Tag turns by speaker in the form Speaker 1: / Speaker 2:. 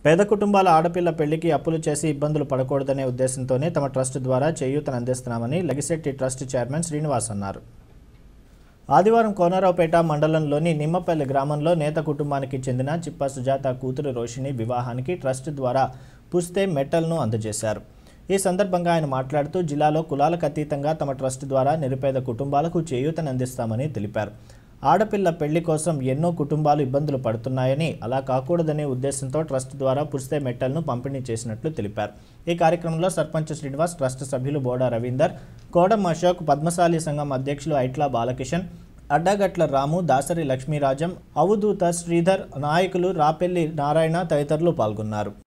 Speaker 1: పేద కుటుంబాల ఆడపిల్ల పెళ్లికి అప్పులు చేసి ఇబ్బందులు పడకూడదనే ఉద్దేశంతోనే తమ ట్రస్ట్ ద్వారా చేయూతను అందిస్తున్నామని లగిశెట్టి ట్రస్ట్ చైర్మన్ శ్రీనివాస్ అన్నారు ఆదివారం కోనరావుపేట మండలంలోని నిమ్మపల్లి గ్రామంలో నేత కుటుంబానికి చెందిన చిప్ప సుజాత కూతురు రోషిణి వివాహానికి ట్రస్ట్ ద్వారా పుస్తే మెట్టల్ను అందజేశారు ఈ సందర్భంగా ఆయన మాట్లాడుతూ జిల్లాలో కులాలకు అతీతంగా తమ ట్రస్ట్ ద్వారా నిరుపేద కుటుంబాలకు చేయూతను అందిస్తామని తెలిపారు ఆడపిల్ల పెళ్లి కోసం ఎన్నో కుటుంబాలు ఇబ్బందులు పడుతున్నాయని అలా కాకూడదనే ఉద్దేశంతో ట్రస్ట్ ద్వారా పుస్తే మెట్టలను పంపిణీ చేసినట్లు తెలిపారు ఈ కార్యక్రమంలో సర్పంచ్ శ్రీనివాస్ ట్రస్ట్ సభ్యులు బోడా రవీందర్ కోడం అశోక్ పద్మశాలి సంఘం అధ్యక్షులు ఐట్లా బాలకిషన్ అడ్డగట్ల రాము దాసరి లక్ష్మీరాజం అవధూత శ్రీధర్ నాయకులు రాపెల్లి నారాయణ తదితరులు పాల్గొన్నారు